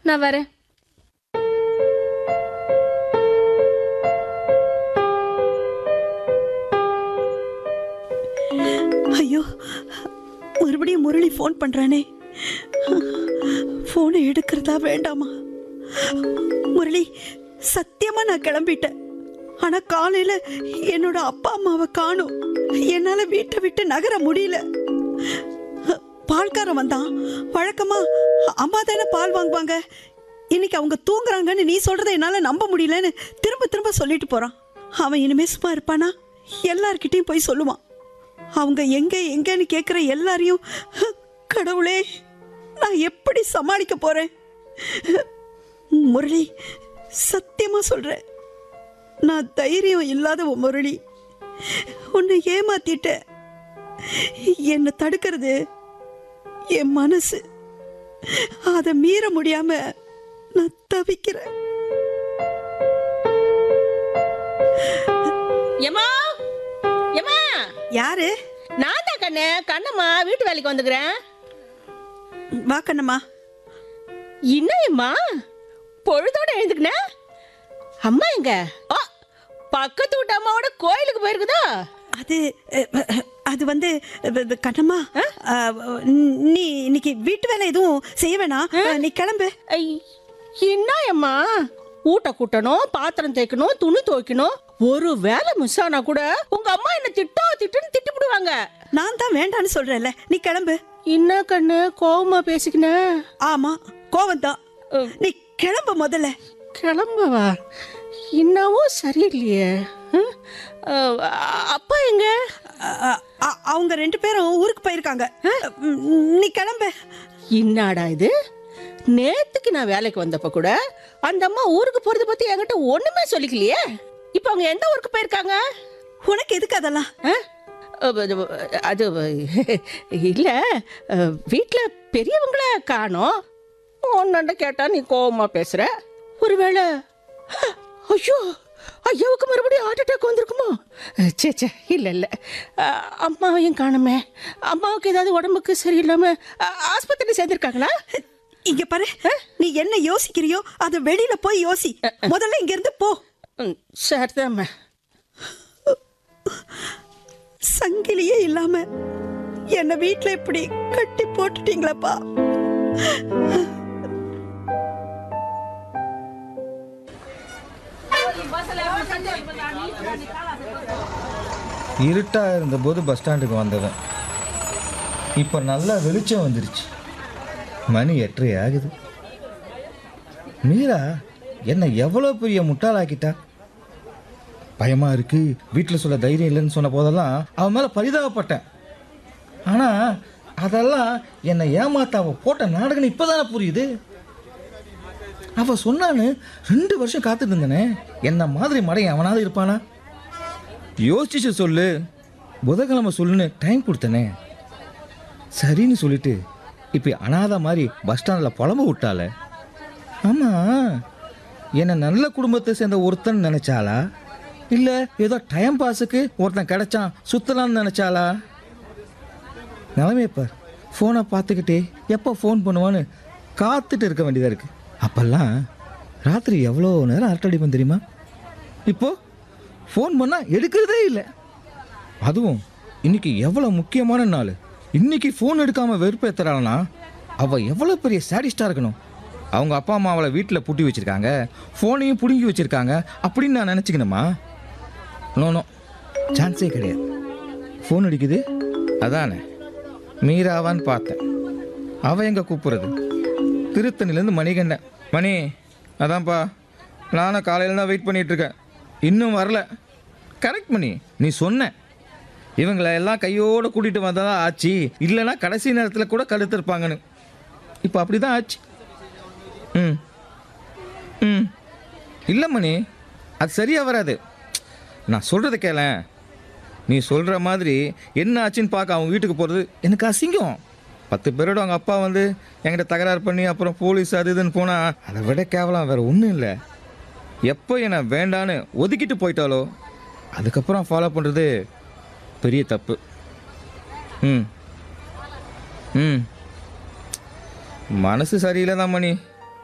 நான் வரேன் ஐயோ மறுபடியும் முரளி ஃபோன் பண்றானே ஃபோனை எடுக்கிறதா வேண்டாமா முரளி சத்தியமா நான் கிளம்பிட்டேன் ஆனா காலையில என்னோட அப்பா அம்மாவை காணும் என்னால வீட்டை விட்டு நகர முடியல பால்காரன் வந்தான் வழக்கமா அம்மா தானே பால் வாங்குவாங்க இன்னைக்கு அவங்க தூங்குறாங்கன்னு நீ சொல்றதை என்னால நம்ப முடியலன்னு திரும்ப திரும்ப சொல்லிட்டு போறான் அவன் இனிமே சும்மா இருப்பானா எல்லார்கிட்டயும் போய் சொல்லுவான் அவங்க எங்க எங்கன்னு கேட்குற எல்லாரையும் கடவுளே நான் எப்படி சமாளிக்க போறேன் முரளி சத்தியமா சொல்றேன் நான் தைரியம் இல்லாத ஒரு முரளி உன்னை ஏமாத்திட்டேன் என்னை தடுக்கிறது என் மனசு அதை மீற முடியாம நான் தவிக்கிறேன் ஏமா ஏமா யாரு நான் தான் கண்ணு கண்ணம்மா வீட்டு வேலைக்கு வந்துக்கிறேன் வா கண்ணம்மா என்னம்மா பொழுதோட எழுந்துக்கின அம்மா எங்க ஓ பக்கத்து வீட்டு அம்மாவோட கோயிலுக்கு போயிருக்குதா அது அஹ், அஹ், அது வந்து அஹ், அஹ், கண்ணம்மா அஹ், நீ இன்னைக்கு வீட்டு வேலை எதுவும் செய்ய வேணாம் அஹ், நீ கிளம்பு ஐ, என்ன அம்மா ஊட்ட கூட்டணும் பாத்திரம் தேய்க்கணும் துணி துவைக்கணும் ஒரு வேலை மிஸ் ஆனா கூட உங்க அம்மா என்ன திட்டோ திட்டுன்னு திட்டிவிடுவாங்க நான் தான் வேண்டான்னு சொல்றேன்ல நீ கிளம்பு என்ன கண்ணு கோவமா பேசிக்கின ஆமா கோவம் தான் நீ கிளம்பு முதல்ல கிளம்பவா என்னவோ சரியில்லையே ஹம்? அஹ், அப்பா எங்க அ- அ- அ- அவங்க ரெண்டு பேரும் ஊருக்கு போயிருக்காங்க ம், நீ கிளம்பு என்னடா இது நேத்துக்கு நான் வேலைக்கு வந்தப்ப கூட அந்த அம்மா ஊருக்கு போறத பத்தி என்கிட்ட ஒண்ணுமே சொல்லிக்கலையே இப்போ அவங்க எந்த ஊருக்கு போயிருக்காங்க உனக்கு எதுக்கு அதெல்லாம் அஹ்? அஹ், அது- அது இல்ல அஹ், வீட்ல பெரியவங்கள காணோம் ஒன்னாண்ட கேட்டா நீ கோவமா பேசுற ஒருவேளை ஐயோ ஐயாவுக்கு மறுபடியும் ஹார்ட் அட்டாக் வந்திருக்குமோ அஹ், சே சே இல்ல இல்ல அஹ், அம்மாவையும் காணுமே அம்மாவுக்கு ஏதாவது உடம்புக்கு சரியில்லாம அஹ், ஆஸ்பத்திரி சேர்ந்திருக்காங்களா இங்க பாரு நீ என்ன யோசிக்கிறியோ அத வெளியில போய் யோசி முதல்ல இங்க இருந்து போ ம், சரிதாம்மா சங்கிலியே இல்லாம என்ன வீட்ல இப்படி கட்டி போட்டுட்டீங்களப்பா இருட்டாக இருந்தபோது பஸ் ஸ்டாண்டுக்கு வந்தவன் இப்போ நல்லா வெளிச்சம் வந்துருச்சு மணி எட்டரை ஆகுது மீரா என்னை எவ்வளோ பெரிய முட்டாளாக்கிட்டா பயமா இருக்கு வீட்டில் சொல்ல தைரியம் இல்லைன்னு சொன்ன போதெல்லாம் அவன் மேலே பரிதாபப்பட்டேன் ஆனால் அதெல்லாம் என்னை ஏமாத்த அவள் போட்ட நாடகம் இப்போதானே புரியுது அவள் சொன்னான்னு ரெண்டு வருஷம் காத்துட்டு இருந்தேனே என்ன மாதிரி மடையன் அவனாவது இருப்பானா யோசிச்சு சொல்லு புதன்கிழமை சொல்லுன்னு டைம் கொடுத்தனே சரின்னு சொல்லிட்டு இப்போ அனாதை மாதிரி பஸ் ஸ்டாண்டில் புலம்பு விட்டால ஆமாம் என்னை நல்ல குடும்பத்தை சேர்ந்த ஒருத்தன் நினைச்சாளா இல்லை ஏதோ டைம் பாஸுக்கு ஒருத்தன் கிடைச்சான் சுத்தலாம்னு நினைச்சாளா நிலைமையை பார் ஃபோனை பார்த்துக்கிட்டே எப்போ ஃபோன் பண்ணுவான்னு காத்துட்டு இருக்க வேண்டியதாக இருக்குது அப்போல்லாம் ராத்திரி எவ்வளோ நேரம் அரட்டடிப்பேன் தெரியுமா இப்போ ஃபோன் பண்ணால் எடுக்கிறதே இல்லை அதுவும் இன்னைக்கு எவ்வளோ முக்கியமான நாள் இன்னைக்கு ஃபோன் எடுக்காமல் வெறுப்பேற்றுறாள்னா அவள் எவ்வளோ பெரிய சாடிஸ்டாக இருக்கணும் அவங்க அப்பா அம்மா அவளை வீட்டில் பூட்டி வச்சிருக்காங்க ஃபோனையும் பிடுங்கி வச்சிருக்காங்க அப்படின்னு நான் நினச்சிக்கணுமா நோ நோ சான்ஸே கிடையாது ஃபோன் அடிக்குது அதானே மீராவான்னு பார்த்தேன் அவள் எங்கே கூப்பிட்றது திருத்தணிலேருந்து மணிகண்டன் மணி அதான்ப்பா நானும் காலையில் தான் வெயிட் பண்ணிட்டு இருக்கேன் இன்னும் வரல கரெக்ட் மணி நீ சொன்ன இவங்களை எல்லாம் கையோடு கூட்டிகிட்டு வந்தால் தான் ஆச்சு இல்லைன்னா கடைசி நேரத்தில் கூட கழுத்திருப்பாங்கன்னு இப்போ அப்படி தான் ஆச்சு ம் ம் இல்லை மணி அது சரியாக வராது நான் சொல்கிறத கேளேன் நீ சொல்கிற மாதிரி என்ன ஆச்சுன்னு பார்க்க அவங்க வீட்டுக்கு போகிறது எனக்கு அசிங்கம் பத்து பேரோட அவங்க அப்பா வந்து என்கிட்ட தகராறு பண்ணி அப்புறம் போலீஸ் அது இதுன்னு போனால் அதை விட கேவலம் வேறு ஒன்றும் இல்லை எப்போ என்னை வேண்டான்னு ஒதுக்கிட்டு போயிட்டாலோ அதுக்கப்புறம் ஃபாலோ பண்ணுறது பெரிய தப்பு ம் ம் மனசு சரியில்லை தான் மணி